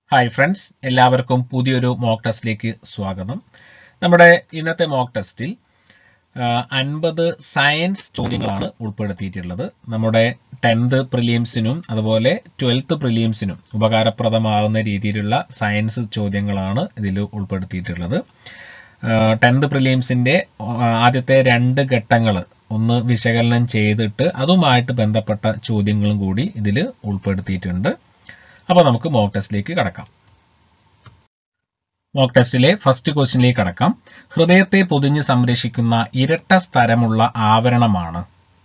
hi friends എല്ലാവർക്കും പുതിയൊരു mock ടെസ്റ്റിലേക്ക് സ്വാഗതം നമ്മുടെ ഇന്നത്തെ മോക്ക് ടെസ്റ്റിൽ അൻപത് സയൻസ് ചോദ്യങ്ങളാണ് ഉൾപ്പെടുത്തിയിട്ടുള്ളത് നമ്മുടെ ടെൻത്ത് പ്രിലിയംസിനും അതുപോലെ ട്വൽത്ത് പ്രിലിയംസിനും ഉപകാരപ്രദമാകുന്ന രീതിയിലുള്ള സയൻസ് ചോദ്യങ്ങളാണ് ഇതിൽ ഉൾപ്പെടുത്തിയിട്ടുള്ളത് ടെൻത്ത് പ്രിലിയംസിന്റെ ആദ്യത്തെ രണ്ട് ഘട്ടങ്ങൾ ഒന്ന് വിശകലനം ചെയ്തിട്ട് അതുമായിട്ട് ബന്ധപ്പെട്ട ചോദ്യങ്ങളും കൂടി ഇതിൽ ഉൾപ്പെടുത്തിയിട്ടുണ്ട് അപ്പോൾ നമുക്ക് മോക്ക് ടെസ്റ്റിലേക്ക് കടക്കാം മോക്ക് ടെസ്റ്റിലെ ഫസ്റ്റ് ക്വസ്റ്റ്യനിലേക്ക് കടക്കാം ഹൃദയത്തെ പൊതിഞ്ഞ് സംരക്ഷിക്കുന്ന ഇരട്ട സ്ഥലമുള്ള ആവരണമാണ്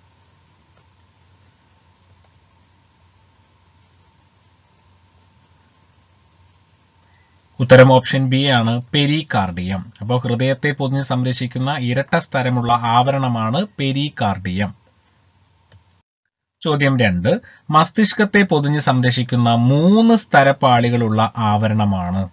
ഉത്തരം ഓപ്ഷൻ ബി ആണ് പെരികാർഡിയം അപ്പോൾ ഹൃദയത്തെ പൊതിഞ്ഞ് സംരക്ഷിക്കുന്ന ഇരട്ട സ്ഥലമുള്ള ആവരണമാണ് പെരികാർഡിയം ചോദ്യം രണ്ട് മസ്തിഷ്കത്തെ പൊതിഞ്ഞ് സംരക്ഷിക്കുന്ന മൂന്ന് സ്ഥലപ്പാളികളുള്ള ആവരണമാണ്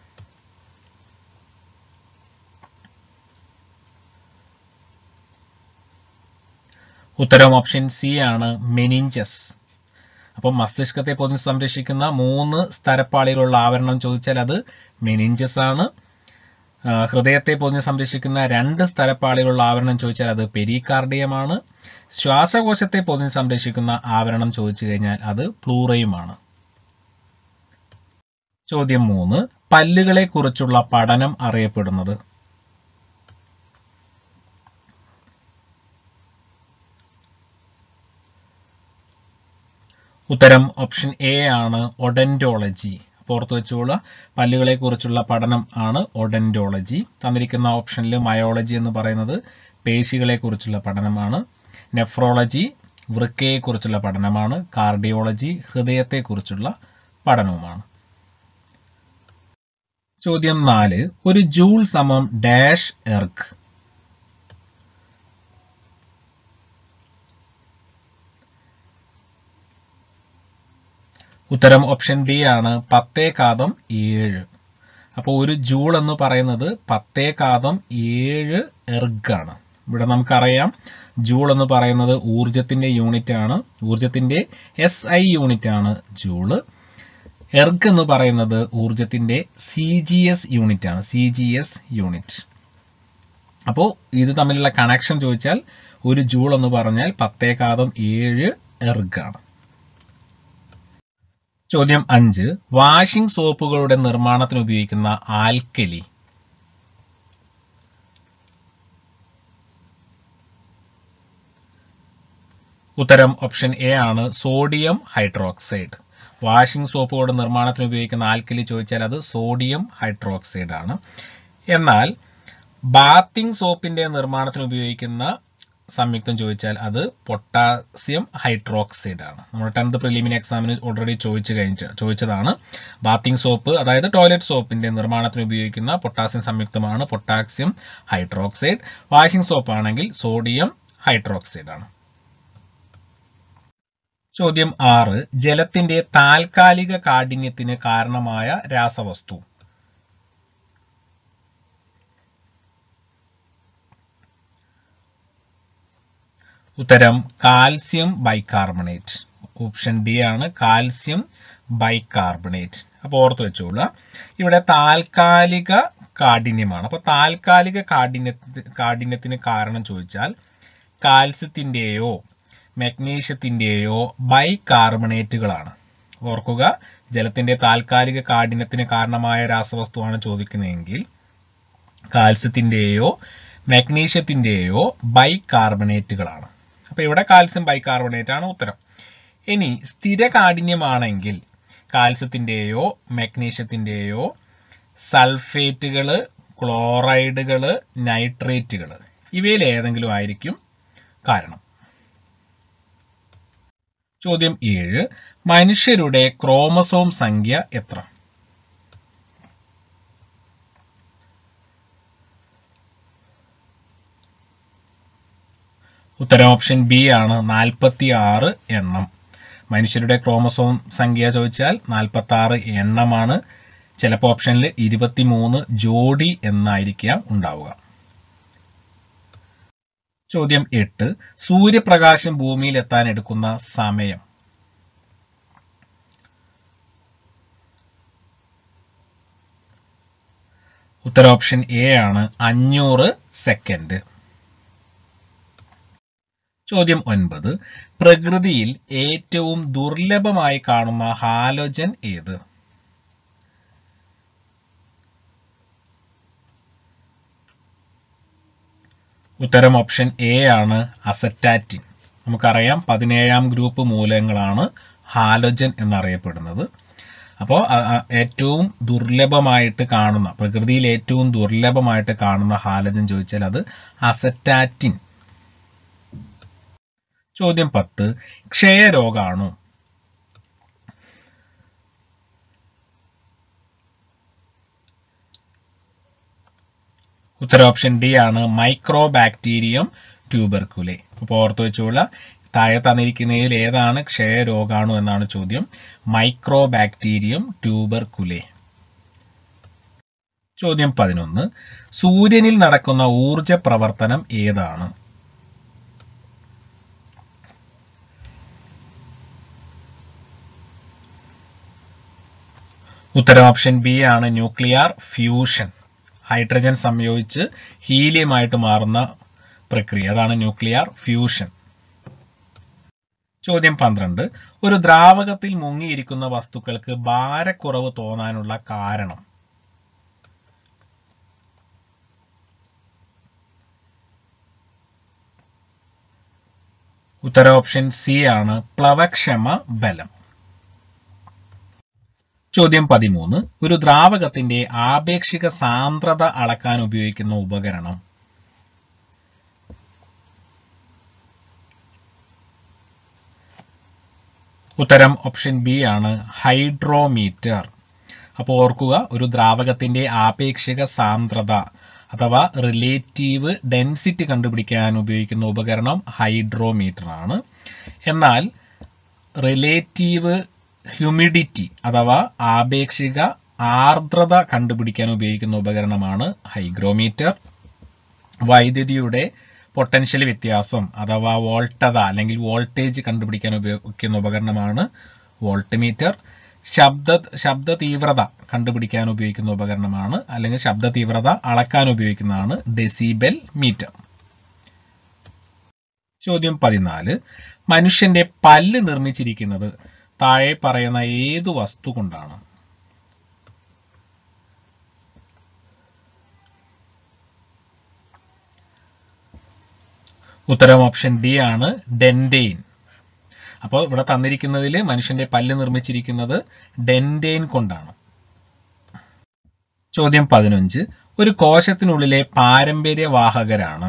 ഉത്തരം ഓപ്ഷൻ സി ആണ് മെനിഞ്ചസ് അപ്പം മസ്തിഷ്കത്തെ പൊതിഞ്ഞ് സംരക്ഷിക്കുന്ന മൂന്ന് സ്ഥലപ്പാളികളുള്ള ആവരണം ചോദിച്ചാൽ അത് മെനിഞ്ചസ് ആണ് ഹൃദയത്തെ പൊതിഞ്ഞ് സംരക്ഷിക്കുന്ന രണ്ട് സ്ഥലപ്പാളികളുള്ള ആവരണം ചോദിച്ചാൽ അത് പെരികാർഡിയമാണ് ശ്വാസകോശത്തെ പൊതിഞ്ഞ് സംരക്ഷിക്കുന്ന ആവരണം ചോദിച്ചു കഴിഞ്ഞാൽ അത് പ്ലൂറയുമാണ് ചോദ്യം മൂന്ന് പല്ലുകളെ കുറിച്ചുള്ള പഠനം അറിയപ്പെടുന്നത് ഉത്തരം ഓപ്ഷൻ എ ആണ് ഒഡന്റോളജി പുറത്തു വെച്ചുകൊള്ളുക പല്ലുകളെ കുറിച്ചുള്ള പഠനം ആണ് ഒഡന്റോളജി തന്നിരിക്കുന്ന ഓപ്ഷനിൽ മയോളജി എന്ന് പറയുന്നത് പേശികളെ കുറിച്ചുള്ള പഠനമാണ് നെഫ്രോളജി വൃക്കയെ കുറിച്ചുള്ള പഠനമാണ് കാർഡിയോളജി ഹൃദയത്തെ കുറിച്ചുള്ള പഠനവുമാണ് ചോദ്യം നാല് ഒരു ജൂൾ സമം ഡാഷ് എർക്ക് ഉത്തരം ഓപ്ഷൻ ഡി ആണ് പത്തേ കാതം ഏഴ് അപ്പോൾ ഒരു ജൂൾ എന്ന് പറയുന്നത് പത്തേ കാതം ഏഴ് എർഗാണ് ഇവിടെ നമുക്കറിയാം ജൂൾ എന്ന് പറയുന്നത് ഊർജത്തിന്റെ യൂണിറ്റ് ആണ് ഊർജത്തിന്റെ എസ് ഐ യൂണിറ്റ് ആണ് ജൂള് എർഗ് എന്ന് പറയുന്നത് ഊർജത്തിന്റെ സി ജി എസ് യൂണിറ്റ് ആണ് സി ജി എസ് യൂണിറ്റ് അപ്പോൾ ഇത് തമ്മിലുള്ള കണക്ഷൻ ചോദിച്ചാൽ ഒരു ജൂൾ എന്ന് പറഞ്ഞാൽ പത്തേകാതം ഏഴ് എർഗ് ആണ് ചോദ്യം അഞ്ച് വാഷിംഗ് സോപ്പുകളുടെ നിർമ്മാണത്തിന് ഉപയോഗിക്കുന്ന ആൽക്കലി ഉത്തരം ഓപ്ഷൻ എ ആണ് സോഡിയം ഹൈഡ്രോക്സൈഡ് വാഷിംഗ് സോപ്പുകളുടെ നിർമ്മാണത്തിന് ഉപയോഗിക്കുന്ന ആൽക്കലി ചോദിച്ചാൽ അത് സോഡിയം ഹൈഡ്രോക്സൈഡ് ആണ് എന്നാൽ ബാത്തിങ് സോപ്പിന്റെ നിർമ്മാണത്തിന് ഉപയോഗിക്കുന്ന സംയുക്തം ചോദിച്ചാൽ അത് പൊട്ടാസ്യം ഹൈഡ്രോക്സൈഡ് ആണ് നമ്മൾ ടെൻത്ത് പ്രിലിമിനറി എക്സാമിന് ഓൾറെഡി ചോദിച്ചു കഴിഞ്ഞ ചോദിച്ചതാണ് ബാത്തിങ് സോപ്പ് അതായത് ടോയ്ലറ്റ് സോപ്പിന്റെ നിർമ്മാണത്തിന് ഉപയോഗിക്കുന്ന പൊട്ടാസ്യം സംയുക്തമാണ് പൊട്ടാസ്യം ഹൈഡ്രോക്സൈഡ് വാഷിംഗ് സോപ്പ് ആണെങ്കിൽ സോഡിയം ഹൈഡ്രോക്സൈഡ് ആണ് ചോദ്യം ആറ് ജലത്തിന്റെ താൽക്കാലിക കാഠിന്യത്തിന് കാരണമായ രാസവസ്തു ഉത്തരം കാൽസ്യം ബൈകാർബണേറ്റ് ഓപ്ഷൻ ഡി ആണ് കാൽസ്യം ബൈകാർബണേറ്റ് അപ്പോൾ ഓർത്ത് വെച്ചോളുക ഇവിടെ താൽക്കാലിക കാഠിന്യമാണ് അപ്പോൾ താൽക്കാലിക കാഠിന്യ കാഠിന്യത്തിന് കാരണം ചോദിച്ചാൽ കാൽസ്യത്തിൻ്റെയോ മെഗ്നീഷ്യത്തിൻ്റെയോ ബൈകാർബണേറ്റുകളാണ് ഓർക്കുക ജലത്തിന്റെ താൽക്കാലിക കാഠിന്യത്തിന് കാരണമായ രാസവസ്തുവാണ് ചോദിക്കുന്നതെങ്കിൽ കാൽസ്യത്തിൻ്റെയോ മെഗ്നീഷ്യത്തിൻ്റെയോ ബൈകാർബണേറ്റുകളാണ് അപ്പോൾ ഇവിടെ കാൽസ്യം ബൈകാർബണേറ്റ് ആണ് ഉത്തരം ഇനി സ്ഥിര കാഠിന്യമാണെങ്കിൽ കാൽസ്യത്തിൻ്റെയോ മെഗ്നീഷ്യത്തിൻ്റെയോ സൾഫേറ്റുകൾ ക്ലോറൈഡുകൾ നൈട്രേറ്റുകൾ ഇവയിൽ ഏതെങ്കിലും ആയിരിക്കും കാരണം ചോദ്യം ഏഴ് മനുഷ്യരുടെ ക്രോമസോം സംഖ്യ എത്ര ഉത്തരം ഓപ്ഷൻ ബി ആണ് നാൽപ്പത്തി ആറ് എണ്ണം മനുഷ്യരുടെ ക്രോമസോം സംഖ്യ ചോദിച്ചാൽ നാൽപ്പത്തി ആറ് എണ്ണമാണ് ചിലപ്പോൾ ഓപ്ഷനിൽ ഇരുപത്തിമൂന്ന് ജോഡി എന്നായിരിക്കാം ഉണ്ടാവുക ചോദ്യം എട്ട് സൂര്യപ്രകാശം ഭൂമിയിൽ എത്താൻ എടുക്കുന്ന സമയം ഉത്തര ഓപ്ഷൻ എ ആണ് അഞ്ഞൂറ് സെക്കൻഡ് ചോദ്യം ഒൻപത് പ്രകൃതിയിൽ ഏറ്റവും ദുർലഭമായി കാണുന്ന ഹാലോജൻ ഏത് ഉത്തരം ഓപ്ഷൻ എ ആണ് അസറ്റാറ്റിൻ നമുക്കറിയാം പതിനേഴാം ഗ്രൂപ്പ് മൂലകങ്ങളാണ് ഹാലോജൻ എന്നറിയപ്പെടുന്നത് അപ്പോൾ ഏറ്റവും ദുർലഭമായിട്ട് കാണുന്ന പ്രകൃതിയിൽ ഏറ്റവും ദുർലഭമായിട്ട് കാണുന്ന ഹാലജൻ ചോദിച്ചാൽ അത് അസറ്റാറ്റിൻ ചോദ്യം പത്ത് ക്ഷയരോഗാണു ഉത്തര ഓപ്ഷൻ ഡി ആണ് മൈക്രോ ബാക്ടീരിയം ട്യൂബർക്കുലെ അപ്പോൾ ഓർത്ത് വെച്ചുള്ള താഴെ തന്നിരിക്കുന്നതിൽ ഏതാണ് ക്ഷയരോഗാണു എന്നാണ് ചോദ്യം മൈക്രോ ബാക്ടീരിയം ട്യൂബർക്കുലെ ചോദ്യം പതിനൊന്ന് സൂര്യനിൽ നടക്കുന്ന ഊർജ പ്രവർത്തനം ഏതാണ് ഉത്തരം ഓപ്ഷൻ ബി ആണ് ന്യൂക്ലിയർ ഫ്യൂഷൻ ഹൈഡ്രജൻ സംയോജിച്ച് ഹീലിയമായിട്ട് മാറുന്ന പ്രക്രിയ അതാണ് ന്യൂക്ലിയർ ഫ്യൂഷൻ ചോദ്യം പന്ത്രണ്ട് ഒരു ദ്രാവകത്തിൽ മുങ്ങിയിരിക്കുന്ന വസ്തുക്കൾക്ക് ഭാരക്കുറവ് തോന്നാനുള്ള കാരണം ഉത്തര ഓപ്ഷൻ സി ആണ് പ്ലവക്ഷമ ബലം ചോദ്യം പതിമൂന്ന് ഒരു ദ്രാവകത്തിന്റെ ആപേക്ഷിക സാന്ദ്രത അളക്കാൻ ഉപയോഗിക്കുന്ന ഉപകരണം ഉത്തരം ഓപ്ഷൻ ബി ആണ് ഹൈഡ്രോമീറ്റർ അപ്പോൾ ഓർക്കുക ഒരു ദ്രാവകത്തിന്റെ ആപേക്ഷിക സാന്ദ്രത അഥവാ റിലേറ്റീവ് ഡെൻസിറ്റി കണ്ടുപിടിക്കാൻ ഉപയോഗിക്കുന്ന ഉപകരണം ഹൈഡ്രോമീറ്റർ ആണ് എന്നാൽ റിലേറ്റീവ് ഹ്യൂമിഡിറ്റി അഥവാ ആപേക്ഷിക ആർദ്രത കണ്ടുപിടിക്കാൻ ഉപയോഗിക്കുന്ന ഉപകരണമാണ് ഹൈഗ്രോമീറ്റർ വൈദ്യുതിയുടെ പൊട്ടൻഷ്യൽ വ്യത്യാസം അഥവാ വോൾട്ടത അല്ലെങ്കിൽ വോൾട്ടേജ് കണ്ടുപിടിക്കാൻ ഉപയോഗിക്കുന്ന ഉപകരണമാണ് വോൾട്ട് മീറ്റർ ശബ്ദ ശബ്ദ തീവ്രത കണ്ടുപിടിക്കാൻ ഉപയോഗിക്കുന്ന ഉപകരണമാണ് അല്ലെങ്കിൽ ശബ്ദ തീവ്രത അളക്കാൻ ഉപയോഗിക്കുന്നതാണ് ഡെസിബെൽ മീറ്റർ ചോദ്യം പതിനാല് മനുഷ്യന്റെ പല്ല് നിർമ്മിച്ചിരിക്കുന്നത് താഴെ പറയുന്ന ഏതു വസ്തു കൊണ്ടാണ് ഉത്തരം ഓപ്ഷൻ ഡി ആണ് ഡെൻഡെയിൻ അപ്പോൾ ഇവിടെ തന്നിരിക്കുന്നതിൽ മനുഷ്യന്റെ പല്ല് നിർമ്മിച്ചിരിക്കുന്നത് ഡെൻഡെയിൻ കൊണ്ടാണ് ചോദ്യം പതിനഞ്ച് ഒരു കോശത്തിനുള്ളിലെ പാരമ്പര്യവാഹകരാണ്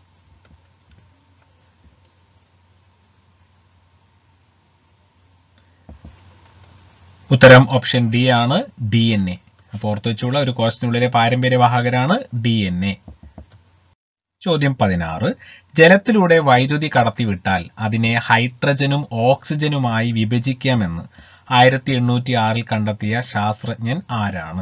ഉത്തരം ഓപ്ഷൻ ഡി ആണ് ഡി എൻ എ അപ്പോൾ ഓർത്ത് വെച്ചുള്ള ഒരു കോശത്തിനുള്ളിലെ പാരമ്പര്യവാഹകരാണ് ഡി എൻ എ ചോദ്യം പതിനാറ് ജലത്തിലൂടെ വൈദ്യുതി കടത്തിവിട്ടാൽ അതിനെ ഹൈഡ്രജനും ഓക്സിജനുമായി വിഭജിക്കാമെന്ന് ആയിരത്തി എണ്ണൂറ്റി ആറിൽ കണ്ടെത്തിയ ശാസ്ത്രജ്ഞൻ ആരാണ്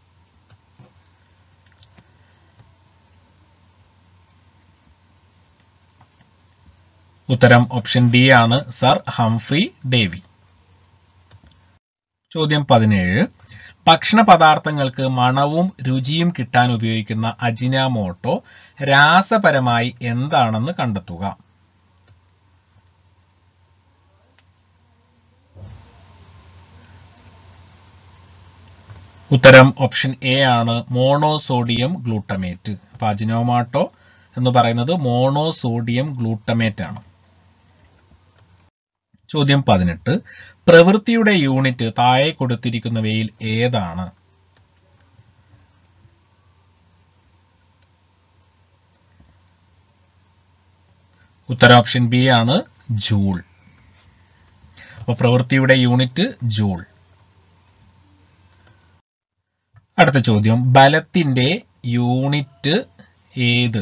ഉത്തരം ഓപ്ഷൻ ഡി ആണ് സർ ഹംഫ്രി ഡേവി ചോദ്യം പതിനേഴ് ഭക്ഷണ പദാർത്ഥങ്ങൾക്ക് മണവും രുചിയും കിട്ടാൻ ഉപയോഗിക്കുന്ന അജിനാമോട്ടോ രാസപരമായി എന്താണെന്ന് കണ്ടെത്തുക ഉത്തരം ഓപ്ഷൻ എ ആണ് മോണോസോഡിയം ഗ്ലൂട്ടമേറ്റ് അപ്പൊ അജിനോമാട്ടോ എന്ന് പറയുന്നത് മോണോസോഡിയം ഗ്ലൂട്ടമേറ്റ് ആണ് ചോദ്യം പതിനെട്ട് പ്രവൃത്തിയുടെ യൂണിറ്റ് താഴെ കൊടുത്തിരിക്കുന്നവയിൽ ഏതാണ് ഉത്തരം ഓപ്ഷൻ ബി ആണ് ജൂൾ അപ്പോൾ പ്രവൃത്തിയുടെ യൂണിറ്റ് ജൂൾ അടുത്ത ചോദ്യം ബലത്തിന്റെ യൂണിറ്റ് ഏത്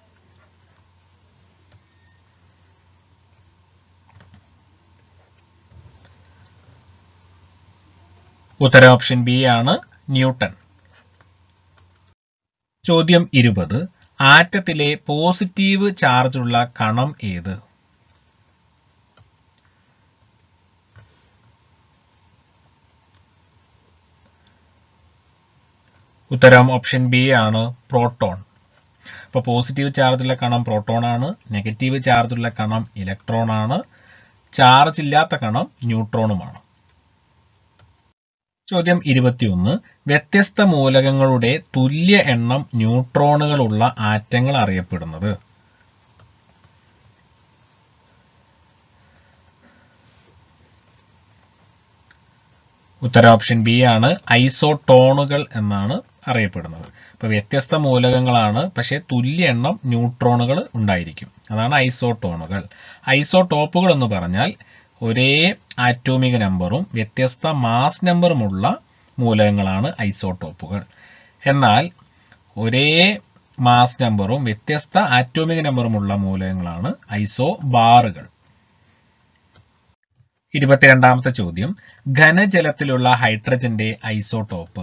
ഉത്തരം ഓപ്ഷൻ ബി ആണ് ന്യൂട്ടൺ ചോദ്യം ഇരുപത് ആറ്റത്തിലെ പോസിറ്റീവ് ചാർജുള്ള കണം ഏത് ഉത്തരം ഓപ്ഷൻ ബി ആണ് പ്രോട്ടോൺ അപ്പോൾ പോസിറ്റീവ് ചാർജുള്ള കണം പ്രോട്ടോൺ ആണ് നെഗറ്റീവ് ചാർജുള്ള കണം ഇലക്ട്രോൺ ആണ് ചാർജ് ഇല്ലാത്ത കണം ന്യൂട്രോണുമാണ് ചോദ്യം ഇരുപത്തിയൊന്ന് വ്യത്യസ്ത മൂലകങ്ങളുടെ തുല്യ എണ്ണം ന്യൂട്രോണുകളുള്ള ആറ്റങ്ങൾ അറിയപ്പെടുന്നത് ഉത്തരം ഓപ്ഷൻ ബി ആണ് ഐസോട്ടോണുകൾ എന്നാണ് അറിയപ്പെടുന്നത് അപ്പൊ വ്യത്യസ്ത മൂലകങ്ങളാണ് പക്ഷെ തുല്യ എണ്ണം ന്യൂട്രോണുകൾ ഉണ്ടായിരിക്കും അതാണ് ഐസോട്ടോണുകൾ ഐസോടോപ്പുകൾ എന്ന് പറഞ്ഞാൽ ഒരേ ആറ്റോമിക നമ്പറും വ്യത്യസ്ത മാസ് നമ്പറുമുള്ള മൂലകങ്ങളാണ് ഐസോടോപ്പുകൾ എന്നാൽ ഒരേ മാസ് നമ്പറും വ്യത്യസ്ത ആറ്റോമിക നമ്പറുമുള്ള മൂലകങ്ങളാണ് ഐസോ ബാറുകൾ ഇരുപത്തിരണ്ടാമത്തെ ചോദ്യം ഘനജലത്തിലുള്ള ഹൈഡ്രജന്റെ ഐസോടോപ്പ്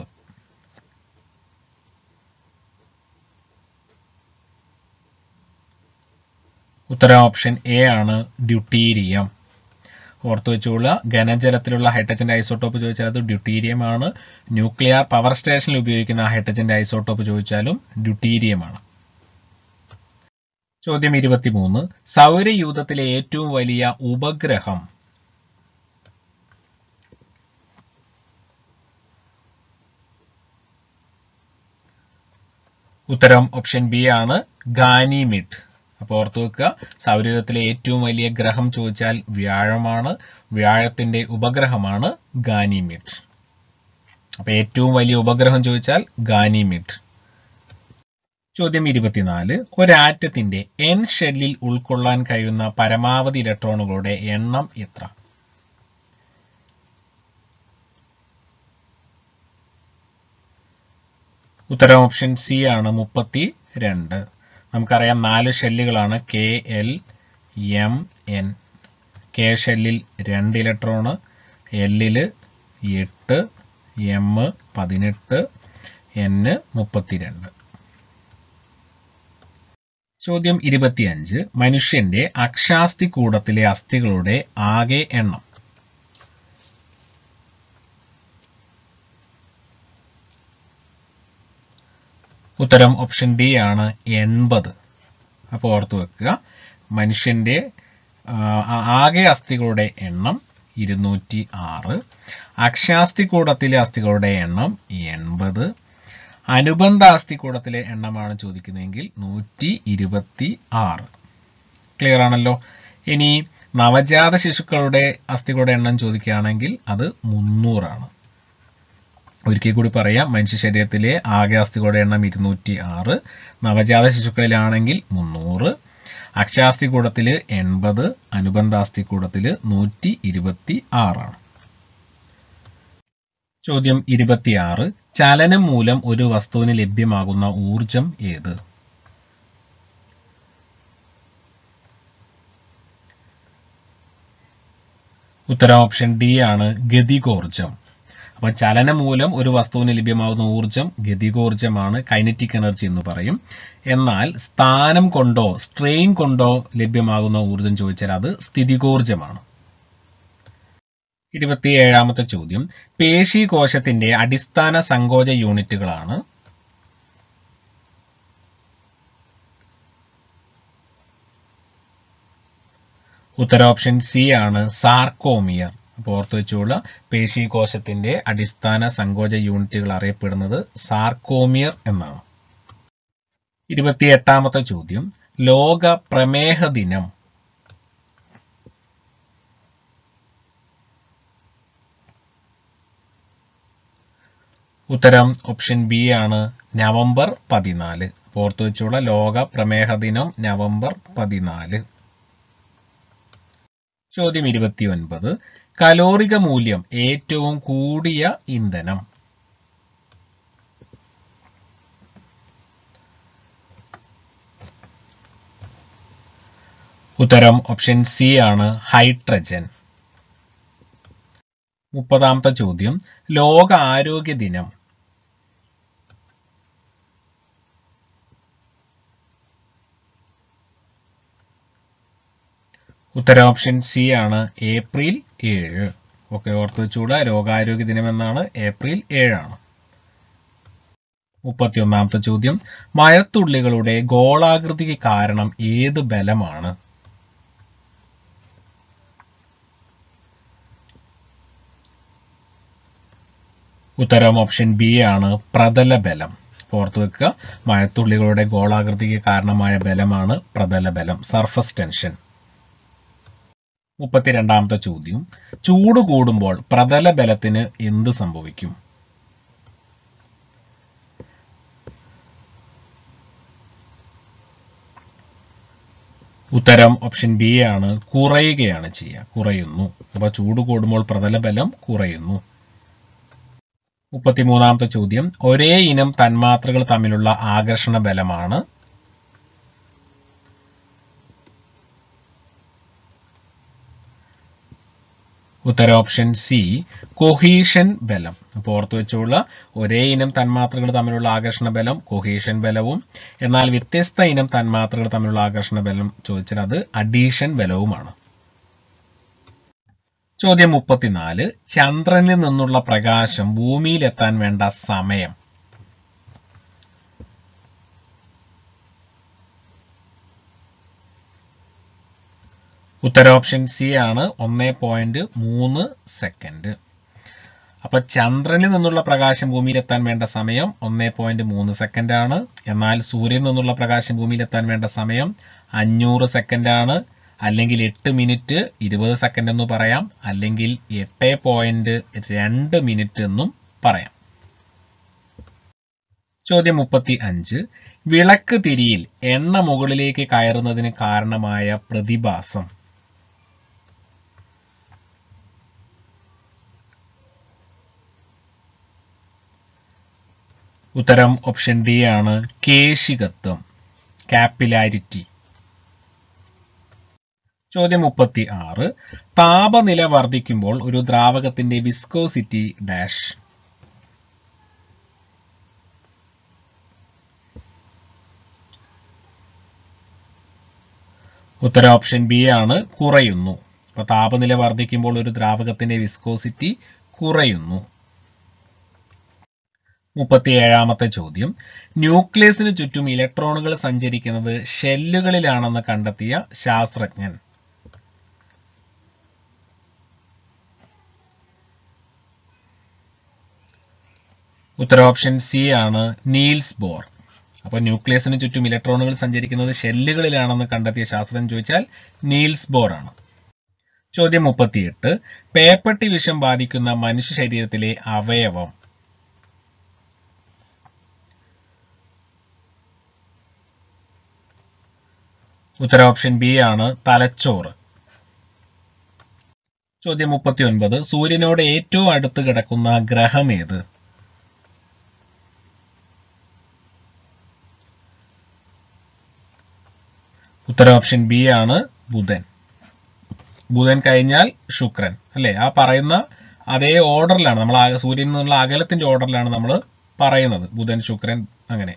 ഉത്തരം ഓപ്ഷൻ എ ആണ് ഡ്യൂട്ടീരിയം ഓർത്തു വെച്ചുകൊള്ളുക ഘനജലത്തിലുള്ള ഹൈഡ്രജന്റെ ഐസോട്ടോപ്പ് ചോദിച്ചാൽ അത് ഡ്യൂട്ടീരിയം ആണ് ന്യൂക്ലിയർ പവർ സ്റ്റേഷനിൽ ഉപയോഗിക്കുന്ന ഹൈഡ്രജന്റെ ഐസോട്ടോപ്പ് ചോദിച്ചാലും ഡ്യൂട്ടീരിയമാണ് ചോദ്യം ഇരുപത്തിമൂന്ന് സൗരയൂഥത്തിലെ ഏറ്റവും വലിയ ഉപഗ്രഹം ഉത്തരം ഓപ്ഷൻ ബി ആണ് ഗാനിമിഡ് അപ്പോൾ ഓർത്തു വെക്കുക സൗരയൂഥത്തിലെ ഏറ്റവും വലിയ ഗ്രഹം ചോദിച്ചാൽ വ്യാഴമാണ് വ്യാഴത്തിന്റെ ഉപഗ്രഹമാണ് ഗാനിമിഡ് അപ്പൊ ഏറ്റവും വലിയ ഉപഗ്രഹം ചോദിച്ചാൽ ഗാനിമിഡ് ചോദ്യം ഇരുപത്തിനാല് ഒരാറ്റത്തിന്റെ എൻ ഷെല്ലിൽ ഉൾക്കൊള്ളാൻ കഴിയുന്ന പരമാവധി ഇലക്ട്രോണുകളുടെ എണ്ണം എത്ര ഉത്തരം ഓപ്ഷൻ സി ആണ് മുപ്പത്തി രണ്ട് നമുക്കറിയാം നാല് ഷെല്ലുകളാണ് K L M N K ഷെല്ലിൽ രണ്ട് ഇലക്ട്രോണ് എല്ലിൽ എട്ട് എം പതിനെട്ട് എൻ മുപ്പത്തിരണ്ട് ചോദ്യം ഇരുപത്തിയഞ്ച് മനുഷ്യന്റെ അക്ഷാസ്തി കൂടത്തിലെ അസ്ഥികളുടെ ആകെ എണ്ണം ഉത്തരം ഓപ്ഷൻ ഡി ആണ് എൺപത് അപ്പോൾ ഓർത്തു വെക്കുക മനുഷ്യന്റെ ആ, ആകെ അസ്ഥികളുടെ എണ്ണം ഇരുന്നൂറ്റി ആറ് അക്ഷാസ്ഥികൂടത്തിലെ അസ്ഥികളുടെ എണ്ണം എൺപത് അനുബന്ധ അസ്ഥികൂടത്തിലെ എണ്ണമാണ് ചോദിക്കുന്നതെങ്കിൽ നൂറ്റി ഇരുപത്തി ആറ് ക്ലിയർ ആണല്ലോ ഇനി നവജാത ശിശുക്കളുടെ അസ്ഥികളുടെ എണ്ണം ചോദിക്കുകയാണെങ്കിൽ അത് മുന്നൂറാണ് ഒരിക്കൽ കൂടി പറയാം മനുഷ്യ ശരീരത്തിലെ ആകെ അസ്ഥികളുടെ എണ്ണം ഇരുന്നൂറ്റി ആറ് നവജാത ശിശുക്കളിലാണെങ്കിൽ മുന്നൂറ് അക്ഷാസ്ഥികൂടത്തിൽ എൺപത് അനുബന്ധാസ്ഥികൂടത്തിൽ നൂറ്റി ഇരുപത്തി ആറാണ് ചോദ്യം ഇരുപത്തിയാറ് ചലനം മൂലം ഒരു വസ്തുവിന് ലഭ്യമാകുന്ന ഊർജം ഏത് ഉത്തരം ഓപ്ഷൻ ഡി ആണ് ഗതികോർജം അപ്പൊ ചലനം മൂലം ഒരു വസ്തുവിന് ലഭ്യമാകുന്ന ഊർജം ഗതികോർജമാണ് കൈനറ്റിക് എനർജി എന്ന് പറയും എന്നാൽ സ്ഥാനം കൊണ്ടോ സ്ട്രെയിൻ കൊണ്ടോ ലഭ്യമാകുന്ന ഊർജം ചോദിച്ചാൽ അത് സ്ഥിതികോർജമാണ് ഇരുപത്തിയേഴാമത്തെ ചോദ്യം പേശി കോശത്തിന്റെ അടിസ്ഥാന സങ്കോച യൂണിറ്റുകളാണ് ഉത്തര ഓപ്ഷൻ സി ആണ് സാർക്കോമിയർ അപ്പോൾ ഓർത്ത് വെച്ചോളൂ പേശി കോശത്തിന്റെ അടിസ്ഥാന സങ്കോച യൂണിറ്റുകൾ അറിയപ്പെടുന്നത് സാർക്കോമിയർ എന്നാണ് ഇരുപത്തിയെട്ടാമത്തെ ചോദ്യം ലോക പ്രമേഹ ദിനം ഉത്തരം ഓപ്ഷൻ ബി ആണ് നവംബർ പതിനാല് ഓർത്തു വെച്ചുള്ള ലോക പ്രമേഹ ദിനം നവംബർ പതിനാല് ചോദ്യം ഇരുപത്തിയൊൻപത് കലോറിക മൂല്യം ഏറ്റവും കൂടിയ ഇന്ധനം ഉത്തരം ഓപ്ഷൻ സി ആണ് ഹൈഡ്രജൻ മുപ്പതാമത്തെ ചോദ്യം ലോക ആരോഗ്യ ദിനം ഉത്തര ഓപ്ഷൻ സി ആണ് ഏപ്രിൽ ഏഴ് ഓക്കെ ഓർത്ത് വെച്ചുകൂടാ ലോകാരോഗ്യ ദിനം എന്നാണ് ഏപ്രിൽ ഏഴാണ് മുപ്പത്തിയൊന്നാമത്തെ ചോദ്യം മഴത്തുള്ളികളുടെ ഗോളാകൃതിക്ക് കാരണം ഏത് ബലമാണ് ഉത്തരം ഓപ്ഷൻ ബി ആണ് പ്രതല ബലം ഓർത്ത് വെക്കുക മഴത്തുള്ളികളുടെ ഗോളാകൃതിക്ക് കാരണമായ ബലമാണ് പ്രതല ബലം സർഫസ് ടെൻഷൻ മുപ്പത്തിരണ്ടാമത്തെ ചോദ്യം ചൂട് കൂടുമ്പോൾ പ്രതല ബലത്തിന് എന്ത് സംഭവിക്കും ഉത്തരം ഓപ്ഷൻ ബി ആണ് കുറയുകയാണ് ചെയ്യുക കുറയുന്നു അപ്പൊ ചൂട് കൂടുമ്പോൾ പ്രതല ബലം കുറയുന്നു മുപ്പത്തിമൂന്നാമത്തെ ചോദ്യം ഒരേ ഇനം തന്മാത്രകൾ തമ്മിലുള്ള ആകർഷണ ബലമാണ് ഉത്തര ഓപ്ഷൻ സി കൊഹീഷൻ ബലം അപ്പോൾ ഓർത്തു വെച്ചുള്ള ഒരേ ഇനം തന്മാത്രകൾ തമ്മിലുള്ള ആകർഷണ ബലം കൊഹീഷൻ ബലവും എന്നാൽ വ്യത്യസ്ത ഇനം തന്മാത്രകൾ തമ്മിലുള്ള ആകർഷണ ബലം ചോദിച്ചാൽ അത് അഡീഷൻ ബലവുമാണ് ചോദ്യം മുപ്പത്തിനാല് ചന്ദ്രനിൽ നിന്നുള്ള പ്രകാശം ഭൂമിയിലെത്താൻ വേണ്ട സമയം ഉത്തര ഓപ്ഷൻ സി ആണ് ഒന്നേ പോയിന്റ് മൂന്ന് സെക്കൻഡ് അപ്പൊ ചന്ദ്രനിൽ നിന്നുള്ള പ്രകാശം ഭൂമിയിലെത്താൻ വേണ്ട സമയം ഒന്നേ പോയിന്റ് മൂന്ന് സെക്കൻഡ് ആണ് എന്നാൽ സൂര്യനിൽ നിന്നുള്ള പ്രകാശം ഭൂമിയിലെത്താൻ വേണ്ട സമയം അഞ്ഞൂറ് സെക്കൻഡ് ആണ് അല്ലെങ്കിൽ എട്ട് മിനിറ്റ് ഇരുപത് സെക്കൻഡ് എന്ന് പറയാം അല്ലെങ്കിൽ എട്ട് പോയിന്റ് രണ്ട് മിനിറ്റ് എന്നും പറയാം ചോദ്യം മുപ്പത്തി അഞ്ച് വിളക്ക് തിരിയിൽ എണ്ണ മുകളിലേക്ക് കയറുന്നതിന് കാരണമായ പ്രതിഭാസം ഉത്തരം ഓപ്ഷൻ ഡി ആണ് കേശികത്വം കാപ്പിലാരിറ്റി ചോദ്യം മുപ്പത്തി ആറ് താപനില വർദ്ധിക്കുമ്പോൾ ഒരു ദ്രാവകത്തിന്റെ വിസ്കോസിറ്റി ഡാഷ് ഉത്തര ഓപ്ഷൻ ബി ആണ് കുറയുന്നു അപ്പൊ താപനില വർദ്ധിക്കുമ്പോൾ ഒരു ദ്രാവകത്തിന്റെ വിസ്കോസിറ്റി കുറയുന്നു മുപ്പത്തിയേഴാമത്തെ ചോദ്യം ന്യൂക്ലിയസിന് ചുറ്റും ഇലക്ട്രോണുകൾ സഞ്ചരിക്കുന്നത് ഷെല്ലുകളിലാണെന്ന് കണ്ടെത്തിയ ശാസ്ത്രജ്ഞൻ ഉത്തര ഓപ്ഷൻ സി ആണ് നീൽസ് ബോർ അപ്പോൾ ന്യൂക്ലിയസിന് ചുറ്റും ഇലക്ട്രോണുകൾ സഞ്ചരിക്കുന്നത് ഷെല്ലുകളിലാണെന്ന് കണ്ടെത്തിയ ശാസ്ത്രജ്ഞൻ ചോദിച്ചാൽ നീൽസ് ബോർ ആണ് ചോദ്യം മുപ്പത്തിയെട്ട് പേപ്പട്ടി വിഷം ബാധിക്കുന്ന മനുഷ്യ ശരീരത്തിലെ അവയവം ഉത്തര ഓപ്ഷൻ ബി ആണ് തലച്ചോറ് ചോദ്യം മുപ്പത്തി ഒൻപത് സൂര്യനോട് ഏറ്റവും അടുത്ത് കിടക്കുന്ന ഗ്രഹം ഏത് ഉത്തര ഓപ്ഷൻ ബി ആണ് ബുധൻ ബുധൻ കഴിഞ്ഞാൽ ശുക്രൻ അല്ലെ ആ പറയുന്ന അതേ ഓർഡറിലാണ് നമ്മൾ ആ- സൂര്യനിൽ നിന്നുള്ള അകലത്തിന്റെ ഓർഡറിലാണ് നമ്മൾ പറയുന്നത് ബുധൻ ശുക്രൻ അങ്ങനെ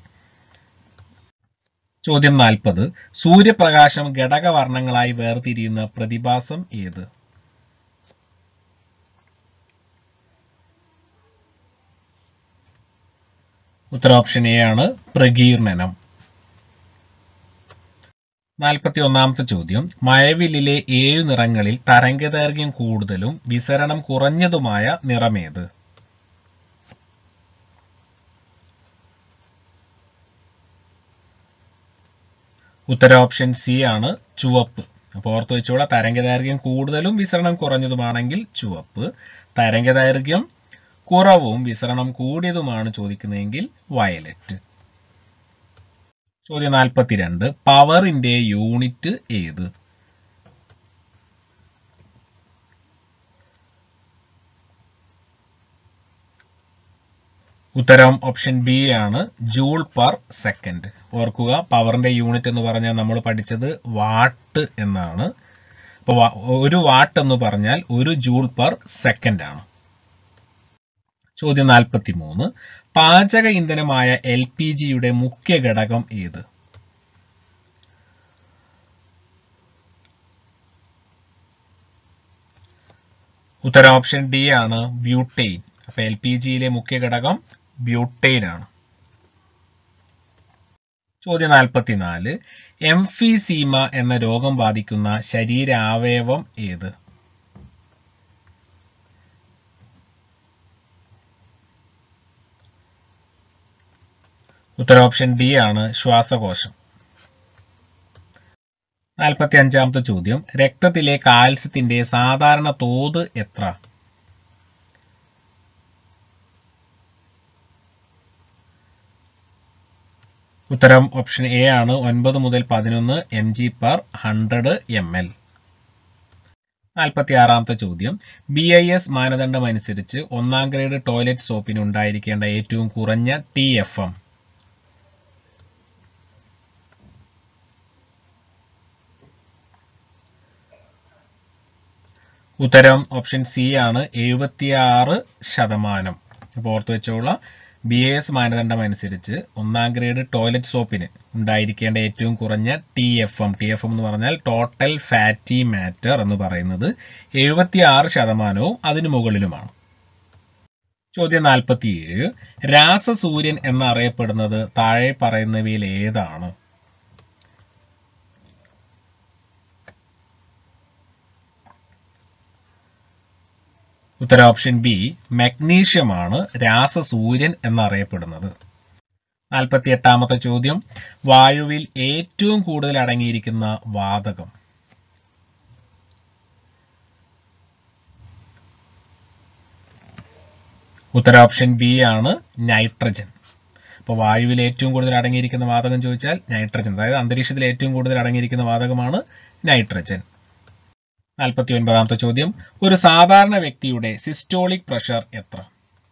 ചോദ്യം നാൽപ്പത് സൂര്യപ്രകാശം ഘടകവർണ്ണങ്ങളായി വേർതിരിയുന്ന പ്രതിഭാസം ഏത് ഉത്തര ഓപ്ഷൻ എ ആണ് പ്രകീർണനം നാൽപ്പത്തി ഒന്നാമത്തെ ചോദ്യം മഴവില്ലിലെ ഏഴു നിറങ്ങളിൽ തരംഗദൈർഘ്യം കൂടുതലും വിസരണം കുറഞ്ഞതുമായ നിറമേത് ഉത്തര ഓപ്ഷൻ സി ആണ് ചുവപ്പ് അപ്പോൾ ഓർത്ത് വെച്ചോളാം തരംഗദൈർഘ്യം കൂടുതലും വിസരണം കുറഞ്ഞതുമാണെങ്കിൽ ചുവപ്പ് തരംഗദൈർഘ്യം കുറവും വിസരണം കൂടിയതുമാണ് ചോദിക്കുന്നതെങ്കിൽ വയലറ്റ് ചോദ്യം നാൽപ്പത്തിരണ്ട് പവറിന്റെ യൂണിറ്റ് ഏത് ഉത്തരം ഓപ്ഷൻ ബി ആണ് ജൂൾ പെർ സെക്കൻഡ് ഓർക്കുക പവറിന്റെ യൂണിറ്റ് എന്ന് പറഞ്ഞാൽ നമ്മൾ പഠിച്ചത് വാട്ട് എന്നാണ് അപ്പോൾ ഒരു വാട്ട് എന്ന് പറഞ്ഞാൽ ഒരു ജൂൾ പെർ സെക്കൻഡ് ആണ് ചോദ്യം നാൽപ്പത്തി മൂന്ന് പാചക ഇന്ധനമായ എൽ പി ജിയുടെ മുഖ്യ ഘടകം ഏത് ഉത്തരം ഓപ്ഷൻ ഡി ആണ് ബ്യൂട്ടെയിൻ അപ്പൊ എൽ പി ജിയിലെ മുഖ്യ ഘടകം ബ്യൂട്ടെയിൻ ആണ് ചോദ്യം നാൽപ്പത്തിനാല് എംഫിസീമ എന്ന രോഗം ബാധിക്കുന്ന ശരീരാവയവം ഏത് ഉത്തര ഓപ്ഷൻ ഡി ആണ് ശ്വാസകോശം നാൽപ്പത്തി അഞ്ചാമത്തെ ചോദ്യം രക്തത്തിലെ കാൽസ്യത്തിന്റെ സാധാരണ തോത് എത്ര ഉത്തരം ഓപ്ഷൻ എ ആണ് ഒൻപത് മുതൽ പതിനൊന്ന് M G per hundred M L നാൽപ്പത്തി ആറാമത്തെ ചോദ്യം ബി ഐ എസ് മാനദണ്ഡം അനുസരിച്ച് ഒന്നാം ഗ്രേഡ് ടോയ്ലറ്റ് സോപ്പിന് ഉണ്ടായിരിക്കേണ്ട ഏറ്റവും കുറഞ്ഞ ടി എഫ് എം ഉത്തരം ഓപ്ഷൻ സി ആണ് എഴുപത്തിയാറ് ശതമാനം അപ്പോൾ ഓർത്ത് വെച്ചോളാം ബി എ എസ് മാനദണ്ഡം അനുസരിച്ച് ഒന്നാം ഗ്രേഡ് ടോയ്ലറ്റ് സോപ്പിന് ഉണ്ടായിരിക്കേണ്ട ഏറ്റവും കുറഞ്ഞ T F M T F M എന്ന് പറഞ്ഞാൽ ടോട്ടൽ ഫാറ്റി മാറ്റർ എന്ന് പറയുന്നത് എഴുപത്തിയാറ് ശതമാനവും അതിനു മുകളിലുമാണ് ചോദ്യം നാൽപ്പത്തിയേഴ് രാസസൂര്യൻ എന്നറിയപ്പെടുന്നത് താഴെ പറയുന്നവയിൽ ഏതാണ് ഉത്തര ഓപ്ഷൻ ബി മഗ്നീഷ്യമാണ് രാസസൂര്യൻ എന്നറിയപ്പെടുന്നത് നാൽപ്പത്തി എട്ടാമത്തെ ചോദ്യം വായുവിൽ ഏറ്റവും കൂടുതൽ അടങ്ങിയിരിക്കുന്ന വാതകം ഉത്തര ഓപ്ഷൻ ബി ആണ് നൈട്രജൻ അപ്പോൾ വായുവിൽ ഏറ്റവും കൂടുതൽ അടങ്ങിയിരിക്കുന്ന വാതകം ചോദിച്ചാൽ നൈട്രജൻ അതായത് അന്തരീക്ഷത്തിൽ ഏറ്റവും കൂടുതൽ അടങ്ങിയിരിക്കുന്ന വാതകമാണ് നൈട്രജൻ നാൽപ്പത്തി ഒൻപതാമത്തെ ചോദ്യം ഒരു സാധാരണ വ്യക്തിയുടെ സിസ്റ്റോളിക് പ്രഷർ എത്ര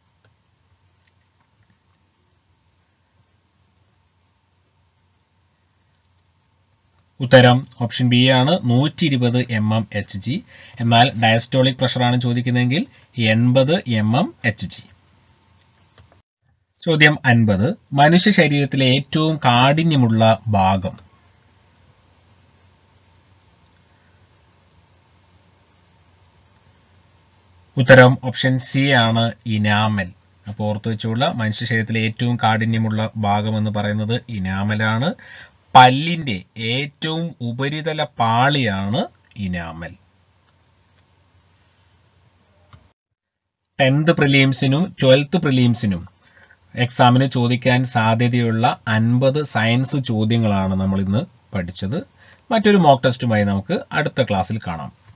ഉത്തരം ഓപ്ഷൻ ബി ആണ് നൂറ്റി ഇരുപത് എം എം എച്ച് ജി എന്നാൽ ഡയസ്റ്റോളിക് പ്രഷറാണ് ചോദിക്കുന്നതെങ്കിൽ എൺപത് എം എം എച്ച് ജി ചോദ്യം അൻപത് മനുഷ്യ ശരീരത്തിലെ ഏറ്റവും കാഠിന്യമുള്ള ഭാഗം ഉത്തരം ഓപ്ഷൻ സി ആണ് ഇനാമൽ അപ്പോൾ ഓർത്ത് വെച്ചുള്ള മനുഷ്യ ശരീരത്തിലെ ഏറ്റവും കാഠിന്യമുള്ള ഭാഗം എന്ന് പറയുന്നത് ഇനാമലാണ് പല്ലിന്റെ ഏറ്റവും ഉപരിതല പാളിയാണ് ഇനാമൽ ടെൻത്ത് പ്രിലിംസിനും ട്വൽത്ത് പ്രിലിംസിനും എക്സാമിന് ചോദിക്കാൻ സാധ്യതയുള്ള അൻപത് സയൻസ് ചോദ്യങ്ങളാണ് നമ്മൾ ഇന്ന് പഠിച്ചത് മറ്റൊരു മോക്ക് ടെസ്റ്റുമായി നമുക്ക് അടുത്ത ക്ലാസ്സിൽ കാണാം